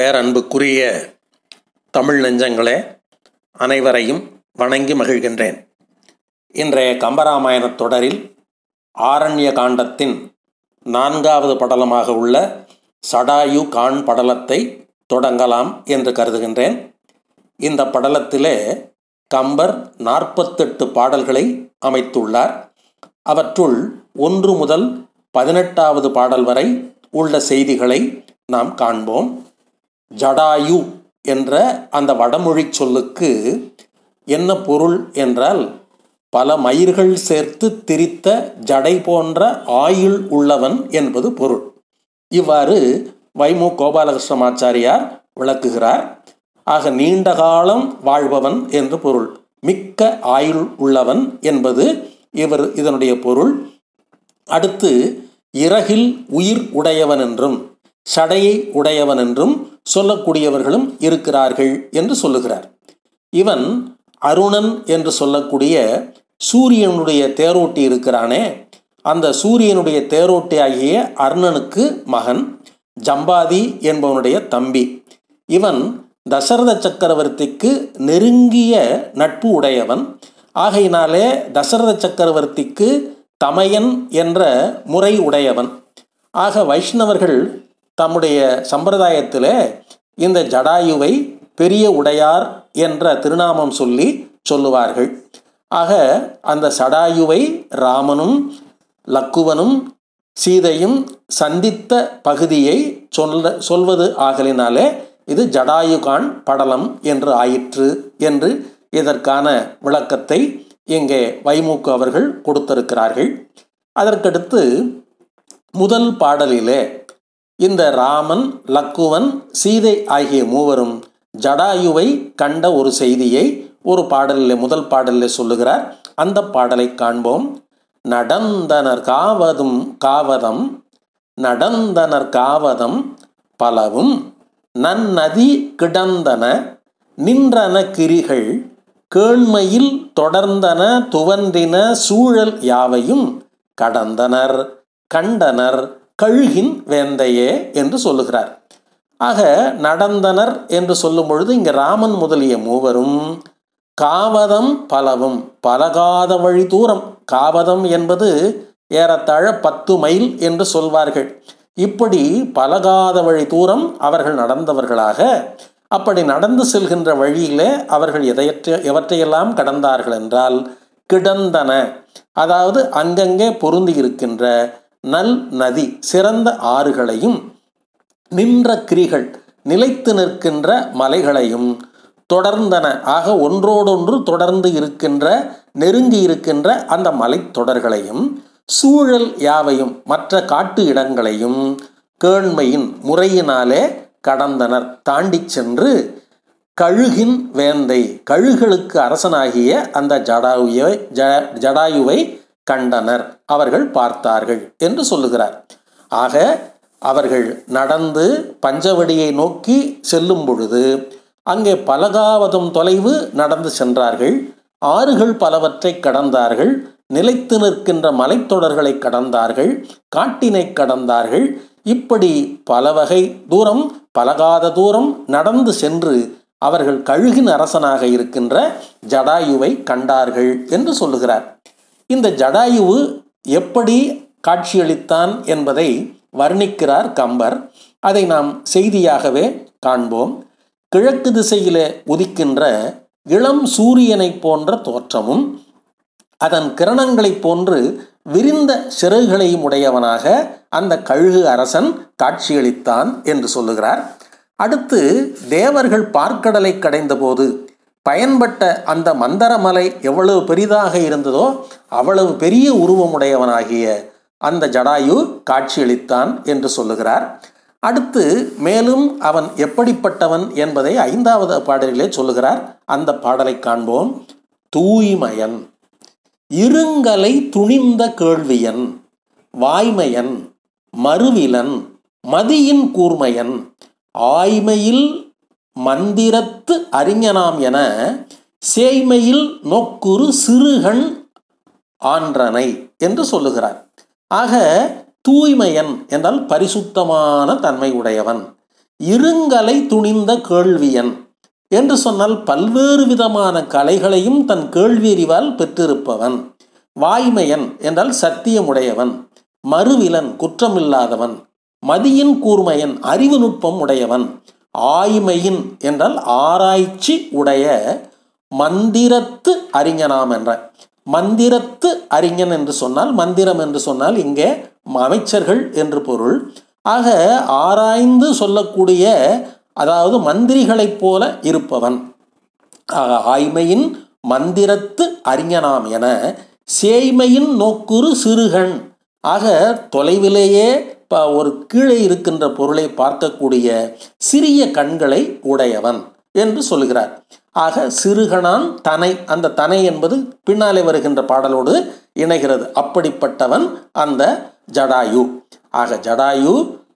பேரன்புக்குரிய தமிழ் நெஞ்சங்களே அனைவரையும் வணங்கி மகிழ்கின்றேன் இன்றைய கம்பராமாயணத் தொடரில் ஆரண்ய காண்டத்தின் நான்காவது படலமாக உள்ள சடாயு கான் படலத்தை தொடங்கலாம் என்று கருதுகின்றேன் இந்த படலத்திலே கம்பர் நாற்பத்தெட்டு பாடல்களை அமைத்துள்ளார் அவற்றுள் ஒன்று முதல் பதினெட்டாவது பாடல் வரை உள்ள செய்திகளை நாம் காண்போம் ஜடாயு என்ற அந்த வடமொழி சொல்லுக்கு என்ன பொருள் என்றால் பல மயிர்கள் சேர்த்து திரித்த ஜடை போன்ற ஆயுள் உள்ளவன் என்பது பொருள் இவ்வாறு வைமு கோபாலகிருஷ்ணமாச்சாரியார் விளக்குகிறார் ஆக நீண்ட காலம் வாழ்பவன் என்று பொருள் மிக்க ஆயுள் உள்ளவன் என்பது இவர் இதனுடைய பொருள் அடுத்து இறகில் உயிர் உடையவன் என்றும் சடையை உடையவன் என்றும் சொல்லக்கூடியவர்களும் இருக்கிறார்கள் என்று சொல்லுகிறார் இவன் அருணன் என்று சொல்லக்கூடிய சூரியனுடைய தேரோட்டி இருக்கிறானே அந்த சூரியனுடைய தேரோட்டி ஆகிய அருணனுக்கு மகன் ஜம்பாதி என்பவனுடைய தம்பி இவன் தசரத சக்கரவர்த்திக்கு நெருங்கிய நட்பு உடையவன் ஆகையினாலே தசரத சக்கரவர்த்திக்கு தமையன் என்ற முறை உடையவன் ஆக வைஷ்ணவர்கள் தம்முடைய சம்பிரதாயத்தில் இந்த ஜடாயுவை பெரிய உடையார் என்ற திருநாமம் சொல்லி சொல்லுவார்கள் ஆக அந்த சடாயுவை ராமனும் லக்குவனும் சீதையும் சந்தித்த பகுதியை சொல்ல சொல்வது ஆகலினாலே இது ஜடாயுகான் படலம் என்று ஆயிற்று என்று இதற்கான விளக்கத்தை இங்கே வைமுக்கு அவர்கள் கொடுத்திருக்கிறார்கள் அதற்கடுத்து முதல் பாடலிலே இந்த ராமன் லக்குவன் சீதை ஆகிய மூவரும் ஜடாயுவை கண்ட ஒரு செய்தியை ஒரு பாடலில் முதல் பாடலில் சொல்லுகிறார் அந்த பாடலை காண்போம் நடந்தனர் காவதும் காவதம் நடந்தனர் காவதம் பலவும் நன்னதி கிடந்தன நின்றன கிரிகள் கேண்மையில் தொடர்ந்தன துவன்றின சூழல் யாவையும் கடந்தனர் கண்டனர் கழுகின் வேந்தையே என்று சொல்லுகிறார் ஆக நடந்தனர் என்று சொல்லும் பொழுது இங்கே ராமன் முதலிய மூவரும் காவதம் பலவும் பலகாத வழி தூரம் காவதம் என்பது ஏறத்தாழ பத்து மைல் என்று சொல்வார்கள் இப்படி பலகாத வழி தூரம் அவர்கள் நடந்தவர்களாக அப்படி நடந்து செல்கின்ற வழியிலே அவர்கள் எதையற்ற எவற்றையெல்லாம் கடந்தார்கள் என்றால் கிடந்தன அதாவது அங்கங்கே பொருந்தி இருக்கின்ற நல் நதி சிறந்த ஆறுகளையும் நின்ற கிரிகள் நிலைத்து நிற்கின்ற மலைகளையும் தொடர்ந்தன ஆக ஒன்றோடொன்று தொடர்ந்து இருக்கின்ற நெருங்கி இருக்கின்ற அந்த மலைத்தொடர்களையும் சூழல் யாவையும் மற்ற காட்டு இடங்களையும் கேண்மையின் முறையினாலே கடந்தனர் தாண்டி சென்று கழுகின் வேந்தை கழுகளுக்கு அரசனாகிய அந்த ஜடாயுவை ஜடாயுவை கண்டனர் அவர்கள் பார்த்தார்கள் என்று சொல்லுகிறார் ஆக அவர்கள் நடந்து பஞ்சவடியை நோக்கி செல்லும் பொழுது அங்கே பலகாவதம் தொலைவு நடந்து சென்றார்கள் ஆறுகள் பலவற்றை கடந்தார்கள் நிலைத்து நிற்கின்ற மலைத்தொடர்களை கடந்தார்கள் காட்டினை கடந்தார்கள் இப்படி பல வகை தூரம் பலகாத தூரம் நடந்து சென்று அவர்கள் கழுகின் அரசனாக இருக்கின்ற ஜடாயுவை கண்டார்கள் என்று சொல்லுகிறார் இந்த ஜடாயுவு எப்படி காட்சியளித்தான் என்பதை வர்ணிக்கிறார் கம்பர் அதை நாம் செய்தியாகவே காண்போம் கிழக்கு திசையிலே உதிக்கின்ற இளம் சூரியனை போன்ற தோற்றமும் அதன் கிரணங்களைப் போன்று விரிந்த சிறகுகளையும் உடையவனாக அந்த கழுகு அரசன் காட்சியளித்தான் என்று சொல்லுகிறார் அடுத்து தேவர்கள் பார்க்கடலை கடைந்தபோது பயன்பட்ட அந்த மந்தரமலை எவ்வளவு பெரிதாக இருந்ததோ அவ்வளவு பெரிய உருவமுடையவனாகிய அந்த ஜடாயு காட்சியளித்தான் என்று சொல்லுகிறார் அடுத்து மேலும் அவன் எப்படிப்பட்டவன் என்பதை ஐந்தாவது பாடலிலே சொல்லுகிறார் அந்த பாடலை காண்போம் தூய்மயன் இருங்கலை துணிந்த கேள்வியன் வாய்மையன் மறுவிலன் மதியின் கூர்மையன் ஆய்மையில் மந்திரத்து அறிஞனாம் என சேய்மையில் நோக்குறு சிறுகண் ஆன்றனை என்று சொல்லுகிறார் ஆக தூய்மையன் என்றால் பரிசுத்தமான தன்மை உடையவன் இருங்கலை துணிந்த கேள்வியன் என்று சொன்னால் பல்வேறு விதமான கலைகளையும் தன் கேள்வி அறிவால் பெற்றிருப்பவன் வாய்மையன் என்றால் சத்தியமுடையவன் மறுவிலன் குற்றமில்லாதவன் மதியின் கூர்மையன் அறிவு நுட்பம் உடையவன் ஆய்மையின் என்றால் ஆராய்ச்சி உடைய மந்திரத்து அறிஞனாம் என்ற மந்திரத்து அறிஞன் என்று சொன்னால் மந்திரம் என்று சொன்னால் இங்கே அமைச்சர்கள் என்று பொருள் ஆக ஆராய்ந்து சொல்லக்கூடிய அதாவது மந்திரிகளைப் போல இருப்பவன் ஆக ஆய்மையின் மந்திரத்து அறிஞனாம் என சேய்மையின் நோக்குறு சிறுகண் ஆக தொலைவிலேயே ப ஒரு கீழே இருக்கின்ற பொருளை பார்க்கக்கூடிய சிறிய கண்களை உடையவன் என்று சொல்கிறார் ஆக சிறுகணான் தனை அந்த தனை என்பது பின்னாலே வருகின்ற பாடலோடு இணைகிறது அப்படிப்பட்டவன் அந்த ஜடாயு ஆக ஜடாயு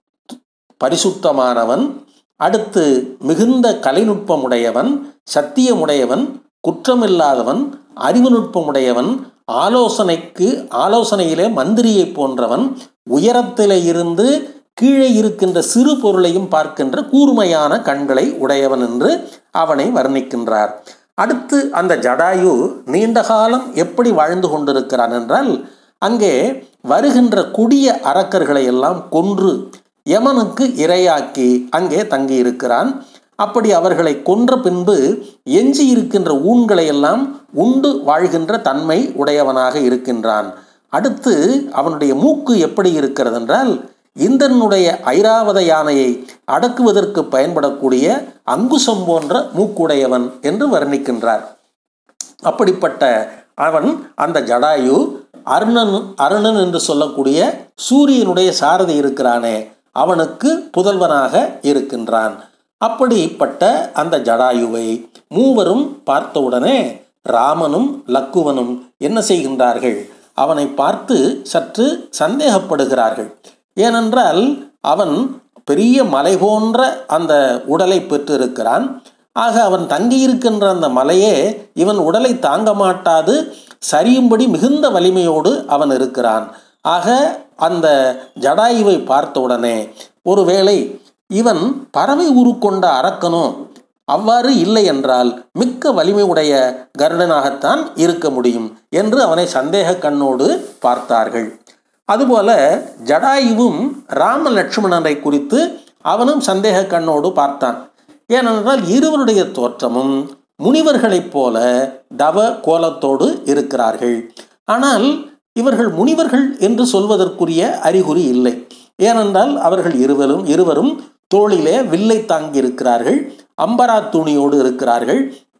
பரிசுத்தமானவன் அடுத்து மிகுந்த கலைநுட்பமுடையவன் சத்தியமுடையவன் குற்றமில்லாதவன் அறிவு நுட்பமுடையவன் ஆலோசனைக்கு ஆலோசனையிலே மந்திரியை போன்றவன் உயரத்திலே இருந்து கீழே இருக்கின்ற சிறு பொருளையும் பார்க்கின்ற கூர்மையான கண்களை உடையவன் என்று அவனை வர்ணிக்கின்றார் அடுத்து அந்த ஜடாயு நீண்ட காலம் எப்படி வாழ்ந்து கொண்டிருக்கிறான் என்றால் அங்கே வருகின்ற கொடிய அரக்கர்களை எல்லாம் கொன்று யமனுக்கு இரையாக்கி அங்கே தங்கியிருக்கிறான் அப்படி அவர்களை கொன்ற பின்பு எஞ்சி இருக்கின்ற ஊன்களை எல்லாம் உண்டு வாழ்கின்ற தன்மை உடையவனாக இருக்கின்றான் அடுத்து அவனுடைய மூக்கு எப்படி இருக்கிறது என்றால் இந்திரனுடைய ஐராவத யானையை அடக்குவதற்கு பயன்படக்கூடிய அங்குசம் போன்ற மூக்குடையவன் என்று வர்ணிக்கின்றார் அப்படிப்பட்ட அவன் அந்த ஜடாயு அருணன் அருணன் என்று சொல்லக்கூடிய சூரியனுடைய சாரதி இருக்கிறானே அவனுக்கு புதல்வனாக இருக்கின்றான் அப்படிப்பட்ட அந்த ஜடாயுவை மூவரும் பார்த்தவுடனே ராமனும் லக்குவனும் என்ன செய்கின்றார்கள் அவனை பார்த்து சற்று சந்தேகப்படுகிறார்கள் ஏனென்றால் அவன் பெரிய மலை போன்ற அந்த உடலை பெற்றிருக்கிறான் ஆக அவன் தங்கியிருக்கின்ற அந்த மலையே இவன் உடலை தாங்க மாட்டாது சரியும்படி மிகுந்த வலிமையோடு அவன் இருக்கிறான் ஆக அந்த ஜடாயுவை பார்த்தவுடனே ஒருவேளை இவன் பறவை உருக்கொண்ட அரக்கனோ அவ்வாறு இல்லை என்றால் மிக்க வலிமை உடைய கருடனாகத்தான் இருக்க முடியும் என்று அவனை சந்தேக கண்ணோடு பார்த்தார்கள் அதுபோல ஜடாயுவும் ராம லட்சுமணனை குறித்து அவனும் சந்தேக கண்ணோடு பார்த்தான் ஏனென்றால் இருவருடைய தோற்றமும் முனிவர்களைப் போல தவ கோலத்தோடு இருக்கிறார்கள் ஆனால் இவர்கள் முனிவர்கள் என்று சொல்வதற்குரிய அறிகுறி இல்லை ஏனென்றால் அவர்கள் இருவரும் இருவரும் தோளிலே வில்லை தாங்கி இருக்கிறார்கள் அம்பரா துணியோடு இருக்கிறார்கள்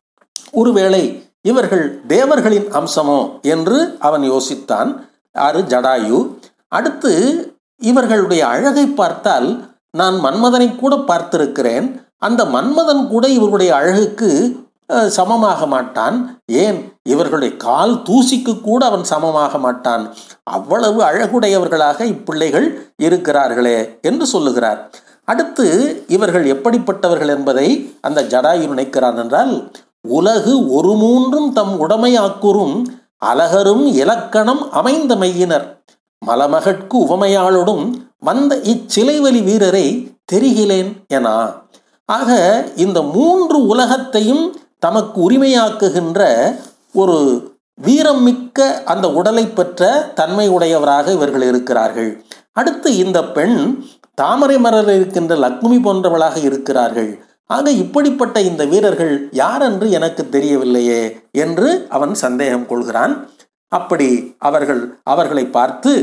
ஒருவேளை இவர்கள் தேவர்களின் அம்சமோ என்று அவன் யோசித்தான் ஆறு ஜடாயு அடுத்து இவர்களுடைய அழகை பார்த்தால் நான் மன்மதனை கூட பார்த்திருக்கிறேன் அந்த மன்மதன் கூட இவருடைய அழகுக்கு சமமாக மாட்டான் ஏன் இவர்களுடைய கால் தூசிக்கு கூட அவன் சமமாக மாட்டான் அவ்வளவு அழகுடையவர்களாக இப்பிள்ளைகள் இருக்கிறார்களே என்று சொல்லுகிறார் அடுத்து இவர்கள் எப்படிப்பட்டவர்கள் என்பதை அந்த ஜடாயு நினைக்கிறான் என்றால் உலகு ஒரு மூன்றும் தம் உடமையாக்குறும் அழகரும் இலக்கணம் அமைந்த மையினர் மலமகட்கு உவமையாளோடும் வந்த இச்சிலைவலி வீரரை தெரிகிலேன் என ஆக இந்த மூன்று உலகத்தையும் தமக்கு உரிமையாக்குகின்ற ஒரு வீரம் மிக்க அந்த உடலை பெற்ற தன்மை உடையவராக இவர்கள் இருக்கிறார்கள் அடுத்து இந்த பெண் தாமரை மலர் இருக்கின்ற லக்ஷ்மி போன்றவளாக இருக்கிறார்கள் ஆக இப்படிப்பட்ட இந்த வீரர்கள் யார் என்று எனக்கு தெரியவில்லையே என்று அவன் சந்தேகம் கொள்கிறான் அப்படி அவர்கள் அவர்களை பார்த்து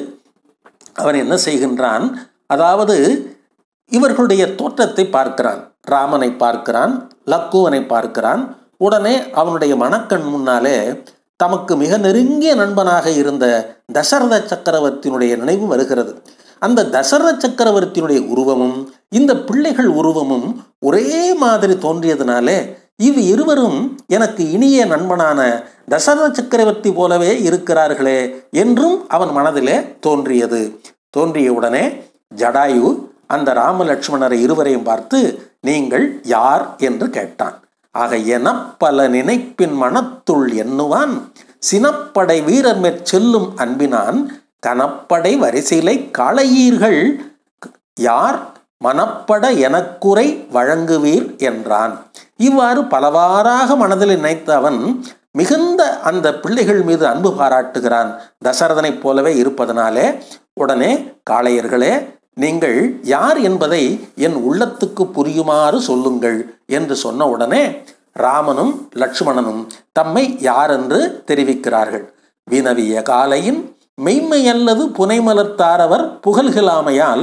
அவன் என்ன செய்கின்றான் அதாவது இவர்களுடைய தோற்றத்தை பார்க்கிறான் ராமனை பார்க்கிறான் லக்குவனை பார்க்கிறான் உடனே அவனுடைய மனக்கண் முன்னாலே தமக்கு மிக நெருங்கிய நண்பனாக இருந்த தசரத சக்கரவர்த்தியினுடைய நினைவு வருகிறது அந்த தசரத சக்கரவர்த்தியினுடைய உருவமும் இந்த பிள்ளைகள் உருவமும் ஒரே மாதிரி தோன்றியதுனாலே இவ் இருவரும் எனக்கு இனிய நண்பனான தசரத சக்கரவர்த்தி போலவே இருக்கிறார்களே என்றும் அவன் மனதிலே தோன்றியது தோன்றிய உடனே ஜடாயு அந்த ராம லட்சுமணரை இருவரையும் பார்த்து நீங்கள் யார் என்று கேட்டான் ஆக எனப்பல நினைப்பின் மனத்துள் எண்ணுவான் சினப்படை வீரர் மேற் செல்லும் அன்பினான் கனப்படை வரிசையிலை காளையீர்கள் யார் மனப்பட எனக்குறை வழங்குவீர் என்றான் இவ்வாறு பலவாறாக மனதில் நினைத்த அவன் மிகுந்த அந்த பிள்ளைகள் மீது அன்பு பாராட்டுகிறான் தசரதனைப் போலவே இருப்பதனாலே உடனே காளையர்களே நீங்கள் யார் என்பதை என் உள்ளத்துக்கு புரியுமாறு சொல்லுங்கள் என்று சொன்ன உடனே ராமனும் லட்சுமணனும் தம்மை யார் என்று தெரிவிக்கிறார்கள் வினவிய காலையின் மெய்மையல்லது புனைமலர்த்தாரவர் புகழ்கிலாமையால்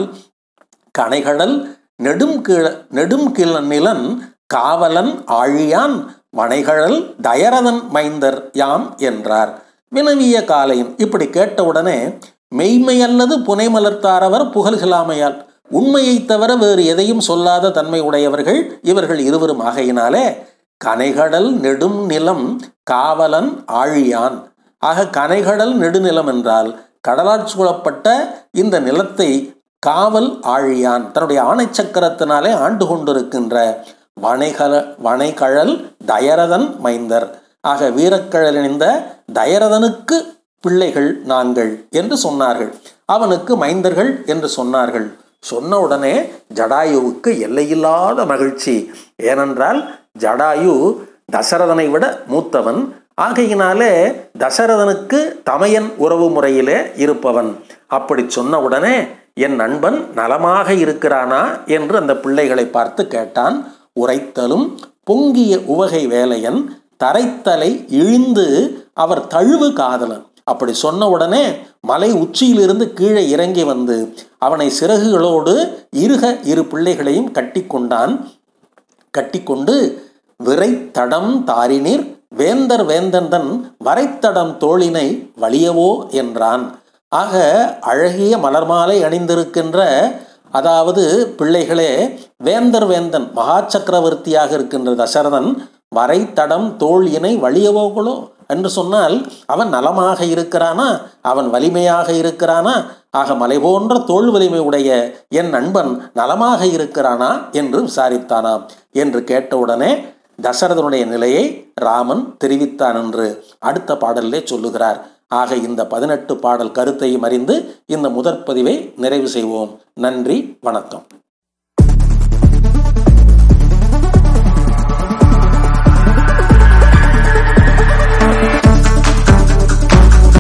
கனைகடல் நெடும் கீழ நெடும் கிள நிலன் காவலன் ஆழியான் வனைகழல் தயரதன் மைந்தர் யாம் என்றார் வினவிய காலையின் இப்படி கேட்டவுடனே மெய்மையல்லது புனைமலர்த்தாரவர் புகழ்கிலாமையால் உண்மையைத் தவிர வேறு எதையும் சொல்லாத தன்மை உடையவர்கள் இவர்கள் இருவரும் ஆகையினாலே கனைகடல் நெடும் நிலம் காவலன் ஆழியான் ஆக கனைகடல் நெடுநிலம் என்றால் கடலால் சூழப்பட்ட இந்த நிலத்தை காவல் ஆழியான் தன்னுடைய ஆணை சக்கரத்தினாலே ஆண்டு கொண்டிருக்கின்ற வனைகல வனைகழல் தயரதன் மைந்தர் ஆக வீரக்கழலிணைந்த தயரதனுக்கு பிள்ளைகள் நாங்கள் என்று சொன்னார்கள் அவனுக்கு மைந்தர்கள் என்று சொன்னார்கள் சொன்ன உடனே ஜடாயுவுக்கு எல்லையில்லாத மகிழ்ச்சி ஏனென்றால் ஜடாயு தசரதனை விட மூத்தவன் ஆகையினாலே தசரதனுக்கு தமையன் உறவு முறையிலே இருப்பவன் அப்படி சொன்ன உடனே என் நண்பன் நலமாக இருக்கிறானா என்று அந்த பிள்ளைகளை பார்த்து கேட்டான் உரைத்தலும் பொங்கிய உவகை வேலையன் தரைத்தலை இழிந்து அவர் தழுவு காதலன் அப்படி சொன்ன உடனே மலை உச்சியிலிருந்து கீழே இறங்கி வந்து அவனை சிறகுகளோடு இருக இரு பிள்ளைகளையும் கட்டி கொண்டான் கட்டிக்கொண்டு விரைத்தடம் தாரினீர் வேந்தர் வேந்தந்தன் வரைத்தடம் தோளினை வலியவோ என்றான் ஆக அழகிய மலர் மாலை அணிந்திருக்கின்ற அதாவது பிள்ளைகளே வேந்தர் வேந்தன் மகா சக்கரவர்த்தியாக இருக்கின்ற தசரதன் வரைத்தடம் தோல் இணை வலியவோகளோ என்று சொன்னால் அவன் நலமாக இருக்கிறானா அவன் வலிமையாக இருக்கிறானா ஆக மலை போன்ற தோல் வலிமை உடைய என் நண்பன் நலமாக இருக்கிறானா என்று விசாரித்தானாம் என்று கேட்டவுடனே தசரதனுடைய நிலையை ராமன் தெரிவித்தான் என்று அடுத்த பாடலிலே சொல்லுகிறார் ஆக இந்த பதினெட்டு பாடல் கருத்தையும் அறிந்து இந்த முதற் பதிவை நிறைவு செய்வோம் நன்றி வணக்கம்